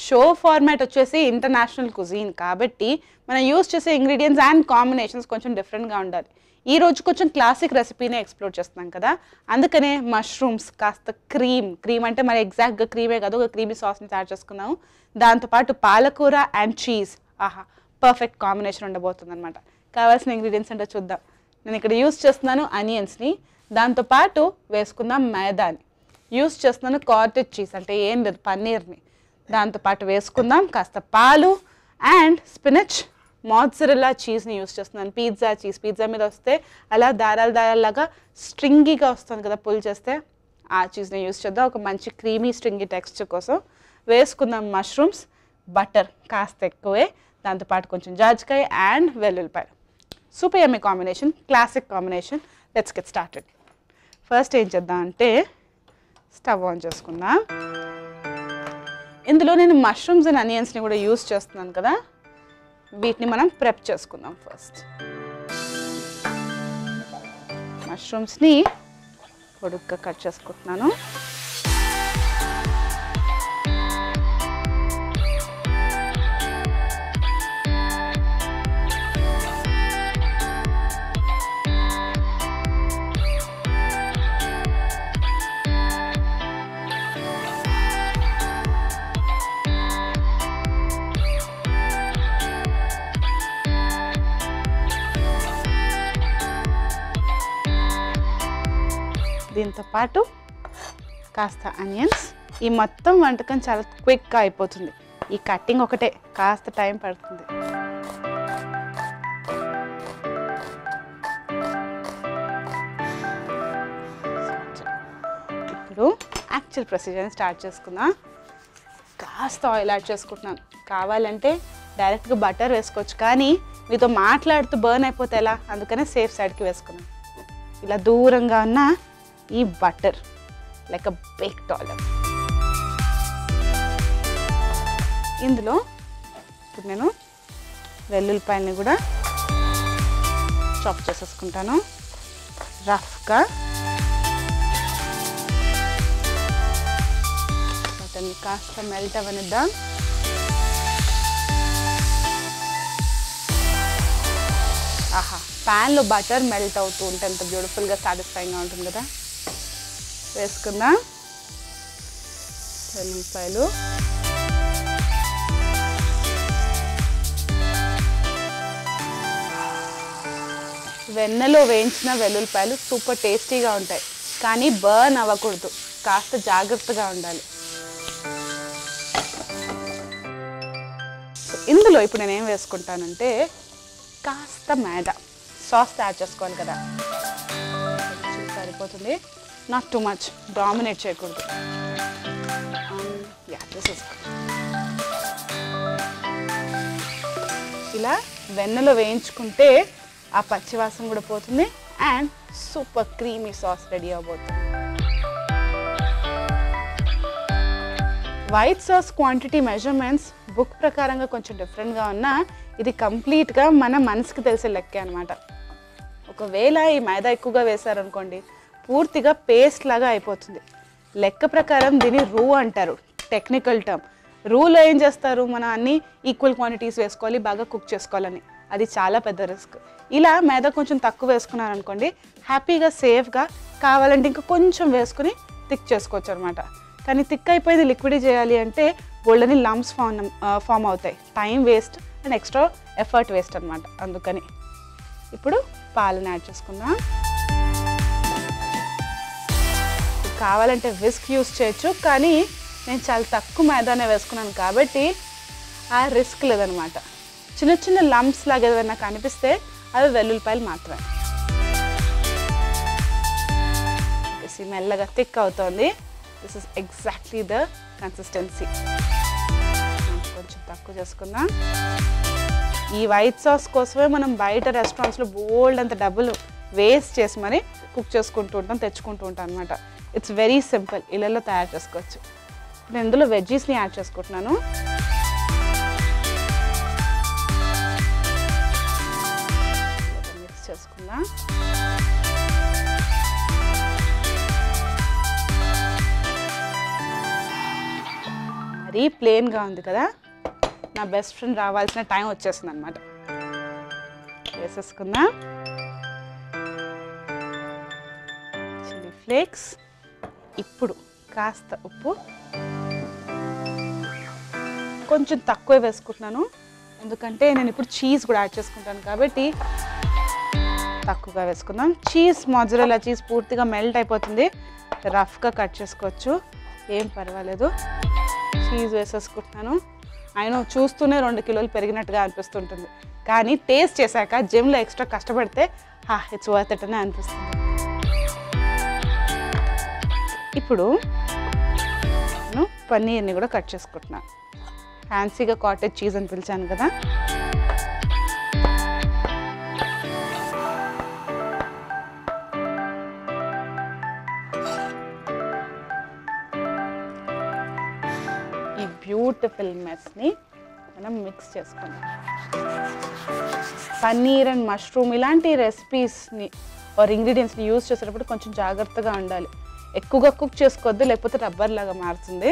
show format వచ్చేసి international cuisine కాబట్టి మనం యూస్ చేసే ఇంగ్రీడియంట్స్ అండ్ కాంబినేషన్స్ కొంచెం డిఫరెంట్గా ఉండాలి ఈ రోజు కొంచెం క్లాసిక్ రెసిపీనే ఎక్స్ప్లోర్ చేస్తున్నాం కదా అందుకనే మష్రూమ్స్ కాస్త క్రీమ్ క్రీమ్ అంటే మరి ఎగ్జాక్ట్గా క్రీమే కాదు ఒక క్రీమీ సాస్ని తయారు చేసుకున్నాము దాంతోపాటు పాలకూర అండ్ చీజ్ ఆహా పర్ఫెక్ట్ కాంబినేషన్ ఉండబోతుంది అనమాట కావాల్సిన ఇంగ్రీడియంట్స్ అంటే చూద్దాం నేను ఇక్కడ యూస్ చేస్తున్నాను అనియన్స్ని దాంతోపాటు వేసుకుందాం మైదాని యూస్ చేస్తున్నాను కాటెడ్ చీజ్ అంటే ఏం లేదు పన్నీర్ని దాంతోపాటు వేసుకుందాం కాస్త పాలు అండ్ స్పినచ్ మాత్సరెల్లా చీజ్ని యూస్ చేస్తున్నాను పిజ్జా చీజ్ పిజ్జా మీద వస్తే అలా దారాలు దారాల్లాగా స్ట్రింగీగా వస్తుంది కదా పుల్ చేస్తే ఆ చీజ్ని యూస్ చేద్దాం ఒక మంచి క్రీమీ స్ట్రింగీ టెక్స్చర్ కోసం వేసుకుందాం మష్రూమ్స్ బటర్ కాస్త ఎక్కువే దాంతోపాటు కొంచెం జాజికాయ అండ్ వెల్లుల్లిపాయలు సూపర్ ఎమ్మె combination classic combination let's get started first ఏం చేద్దాం అంటే స్టవ్ ఆన్ చేసుకుందాం ఇందులో నేను మష్రూమ్స్ అండ్ అనియన్స్ని కూడా యూస్ చేస్తున్నాను కదా వీటిని మనం ప్రెప్ చేసుకుందాం ఫస్ట్ మష్రూమ్స్ని పొడుగ్గా కట్ చేసుకుంటున్నాను దీంతో పాటు కాస్త అనియన్స్ ఈ మొత్తం వంటకం చాలా క్విక్గా అయిపోతుంది ఈ కట్టింగ్ ఒకటే కాస్త టైం పడుతుంది ఇప్పుడు యాక్చువల్ ప్రొసీజర్ని స్టార్ట్ చేసుకుందాం కాస్త ఆయిల్ యాడ్ చేసుకుంటున్నాను కావాలంటే డైరెక్ట్గా బటర్ వేసుకోవచ్చు కానీ మీతో మాట్లాడుతూ బర్న్ అయిపోతే ఎలా అందుకనే సేఫ్ సైడ్కి వేసుకున్నాను ఇలా దూరంగా ఉన్న ఈ butter like uh bake dollar ఇందులో ఇప్పుడు నేను వెల్లుల్లిపాయలని కూడా చాప్ చేసేసుకుంటాను రఫ్గా వాటిని కాస్త మెల్ట్ అవనిద్దాం ఆహా ప్యాన్లో బటర్ మెల్ట్ అవుతూ ఉంటే ఎంత బ్యూటిఫుల్గా సాటిస్ఫైయింగ్గా ఉంటుంది కదా వేసుకుందాం వెల్లుల్లిపాయలు వెన్నెలో వేయించిన వెల్లుల్లిపాయలు సూపర్ టేస్టీగా ఉంటాయి కానీ బర్న్ అవ్వకూడదు కాస్త జాగ్రత్తగా ఉండాలి సో ఇందులో ఇప్పుడు నేను ఏం వేసుకుంటానంటే కాస్త మైదా సాస్ తయారు చేసుకోవాలి కదా కొంచెం సరిపోతుంది నాట్ టూ మచ్ డామినేట్ చేయకూడదు యా దిస్ ఇస్ ఇలా వెన్నెలో వేయించుకుంటే ఆ పచ్చివాసన కూడా పోతుంది and super creamy sauce ready అవబోతుంది white sauce quantity measurements book ప్రకారంగా కొంచెం డిఫరెంట్గా ఉన్నా ఇది కంప్లీట్గా మన మనసుకి తెలిసే లెక్కే అనమాట ఒకవేళ ఈ మైదా ఎక్కువగా వేశారనుకోండి పూర్తిగా పేస్ట్ లాగా అయిపోతుంది లెక్క ప్రకారం దీన్ని రూ అంటారు టెక్నికల్ టర్మ్ రూలో ఏం చేస్తారు మనం అన్ని ఈక్వల్ క్వాంటిటీస్ వేసుకోవాలి బాగా కుక్ చేసుకోవాలని అది చాలా పెద్ద రిస్క్ ఇలా మైదా కొంచెం తక్కువ వేసుకున్నారనుకోండి హ్యాపీగా సేఫ్గా కావాలంటే ఇంకా కొంచెం వేసుకుని థిక్ చేసుకోవచ్చు అనమాట కానీ థిక్ అయిపోయింది లిక్విడ్ చేయాలి అంటే గోల్డెన్ లమ్స్ ఫామ్ ఫామ్ అవుతాయి time waste and extra effort waste అనమాట అందుకని ఇప్పుడు పాలను యాడ్ చేసుకుందాం కావాలంటే విస్క్ యూస్ చేయొచ్చు కానీ నేను చాలా తక్కువ మైదానే వేసుకున్నాను కాబట్టి ఆ రిస్క్ లేదనమాట చిన్న చిన్న లంప్స్ లాగా ఏదైనా కనిపిస్తే అవి వెల్లుల్లిపాయలు మాత్రమే ఇది మెల్లగా థిక్ అవుతోంది this is exactly the consistency కొంచెం తక్కువ చేసుకుందాం ఈ వైట్ సాస్ కోసమే మనం బయట రెస్టారెంట్స్లో బోల్డ్ అంత డబ్బులు వేస్ట్ చేసి మరి కుక్ చేసుకుంటూ ఉంటాం తెచ్చుకుంటూ ఉంటాం అనమాట ఇట్స్ వెరీ సింపుల్ ఇళ్ళల్లో తయారు చేసుకోవచ్చు నేను ఇందులో వెజ్జీస్ని యాడ్ చేసుకుంటున్నాను మిక్స్ చేసుకుందాం మరీ ప్లెయిన్గా ఉంది కదా నా బెస్ట్ ఫ్రెండ్ రావాల్సిన టైం వచ్చేసింది అనమాట వేసేసుకుందాం చిల్లీ ఫ్లేక్స్ ఇప్పుడు కాస్త ఉప్పు కొంచెం తక్కువ వేసుకుంటున్నాను ఎందుకంటే నేను ఇప్పుడు చీజ్ కూడా యాడ్ చేసుకుంటాను కాబట్టి తక్కువగా వేసుకుందాం చీజ్ మొజరెలా చీజ్ పూర్తిగా మెల్ట్ అయిపోతుంది రఫ్గా కట్ చేసుకోవచ్చు ఏం పర్వాలేదు చీజ్ వేసేసుకుంటున్నాను ఆయన చూస్తూనే రెండు కిలోలు పెరిగినట్టుగా అనిపిస్తుంటుంది కానీ టేస్ట్ చేశాక జిమ్లో ఎక్స్ట్రా కష్టపడితే హా ఇట్స్ వర్త్ ఇట్ అని అనిపిస్తుంది ఇప్పుడు నేను పన్నీర్ని కూడా కట్ చేసుకుంటున్నాను ఫ్యాన్సీగా కాటేజ్ చీజ్ అని పిలిచాను కదా ఈ బ్యూటిఫుల్ మెస్ని మనం మిక్స్ చేసుకుందాం పన్నీర్ అండ్ మష్రూమ్ ఇలాంటి రెసిపీస్ని ఆర్ ఇంగ్రీడియంట్స్ని యూజ్ చేసేటప్పుడు కొంచెం జాగ్రత్తగా ఉండాలి ఎక్కువగా కుక్ చేసుకోవద్దు లేకపోతే రబ్బర్ లాగా మారుతుంది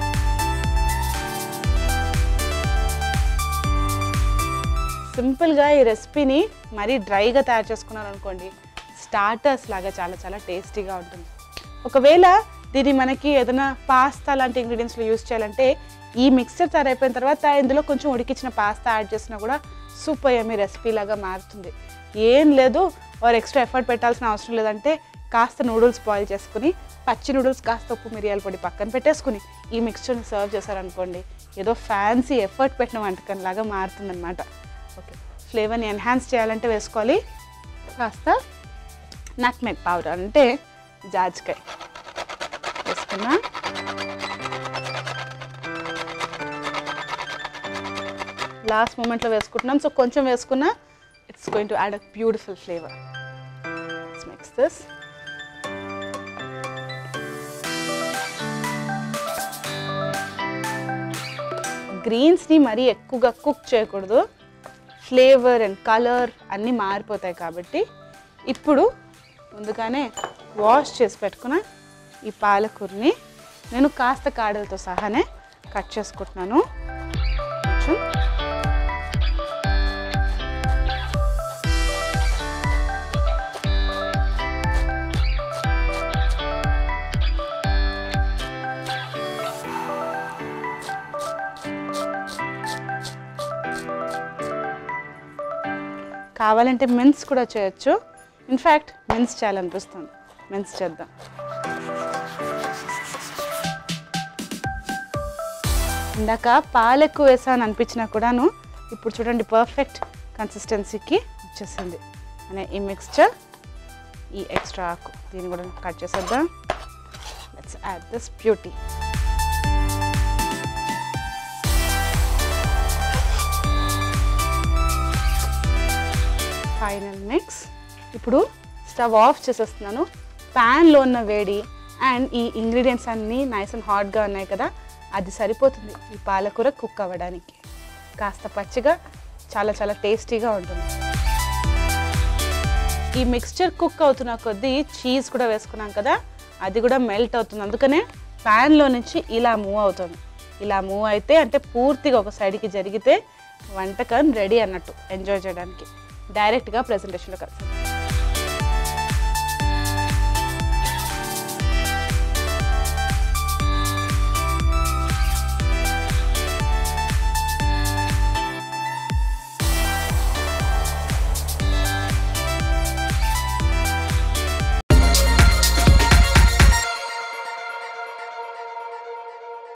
సింపుల్గా ఈ రెసిపీని మరీ డ్రైగా తయారు చేసుకున్నారు అనుకోండి స్టార్టర్స్ లాగా చాలా చాలా టేస్టీగా ఉంటుంది ఒకవేళ దీన్ని మనకి ఏదైనా పాస్తా లాంటి ఇంగ్రీడియంట్స్లో యూస్ చేయాలంటే ఈ మిక్స్చర్ తయారైపోయిన తర్వాత ఇందులో కొంచెం ఉడికించిన పాస్తా యాడ్ చేసినా కూడా సూపర్ యమ్మీ రెసిపీ లాగా మారుతుంది ఏం లేదు వారు ఎక్స్ట్రా ఎఫర్ట్ పెట్టాల్సిన అవసరం లేదంటే కాస్త నూడిల్స్ బాయిల్ చేసుకుని పచ్చి నూడిల్స్ కాస్త ఉప్పు మిరియాల పొడి పక్కన పెట్టేసుకుని ఈ మిక్స్చర్ని సర్వ్ చేశారనుకోండి ఏదో ఫ్యాన్సీ ఎఫర్ట్ పెట్టిన వంటకం లాగా మారుతుందన్నమాట ఓకే ఫ్లేవర్ని ఎన్హాన్స్ చేయాలంటే వేసుకోవాలి కాస్త నట్మెగ్ పౌడర్ అంటే జాజికాయ వేసుకున్నా లాస్ట్ మూమెంట్లో వేసుకుంటున్నాం సో కొంచెం వేసుకున్నా it's going to add uh beautiful flavour mix this గ్రీన్స్ని మరీ ఎక్కువగా కుక్ చేయకూడదు ఫ్లేవర్ అండ్ కలర్ అన్నీ మారిపోతాయి కాబట్టి ఇప్పుడు ముందుగానే వాష్ చేసి పెట్టుకున్న ఈ పాలకూరని నేను కాస్త కాడలతో సహానే కట్ చేసుకుంటున్నాను కొంచెం కావాలంటే మిన్స్ కూడా చేయొచ్చు ఇన్ఫ్యాక్ట్ మిన్స్ చేయాలనిపిస్తుంది మిన్స్ చేద్దాం ఇందాక పాలు ఎక్కువ వేసాను అనిపించినా కూడాను ఇప్పుడు చూడండి పర్ఫెక్ట్ కన్సిస్టెన్సీకి వచ్చేసింది అనే ఈ మిక్స్చర్ ఈ ఎక్స్ట్రా ఆకు దీన్ని కూడా కట్ చేసేద్దాం let's add this beauty final mix ఇప్పుడు స్టవ్ ఆఫ్ చేసేస్తున్నాను ప్యాన్లో ఉన్న వేడి అండ్ ఈ ఇంగ్రీడియంట్స్ అన్నీ నైస్ అండ్ హాట్గా ఉన్నాయి కదా అది సరిపోతుంది ఈ పాలకూర కుక్ అవ్వడానికి కాస్త పచ్చిగా చాలా చాలా టేస్టీగా ఉంటుంది ఈ మిక్స్చర్ కుక్ అవుతున్న కొద్దీ చీజ్ కూడా వేసుకున్నాం కదా అది కూడా మెల్ట్ అవుతుంది అందుకనే ప్యాన్లో నుంచి ఇలా మూవ్ అవుతుంది ఇలా మూవ్ అయితే అంటే పూర్తిగా ఒక సైడ్కి జరిగితే వంటకం రెడీ అన్నట్టు ఎంజాయ్ చేయడానికి డైరెక్ట్గా ప్రజెంటేషన్లో కలిసి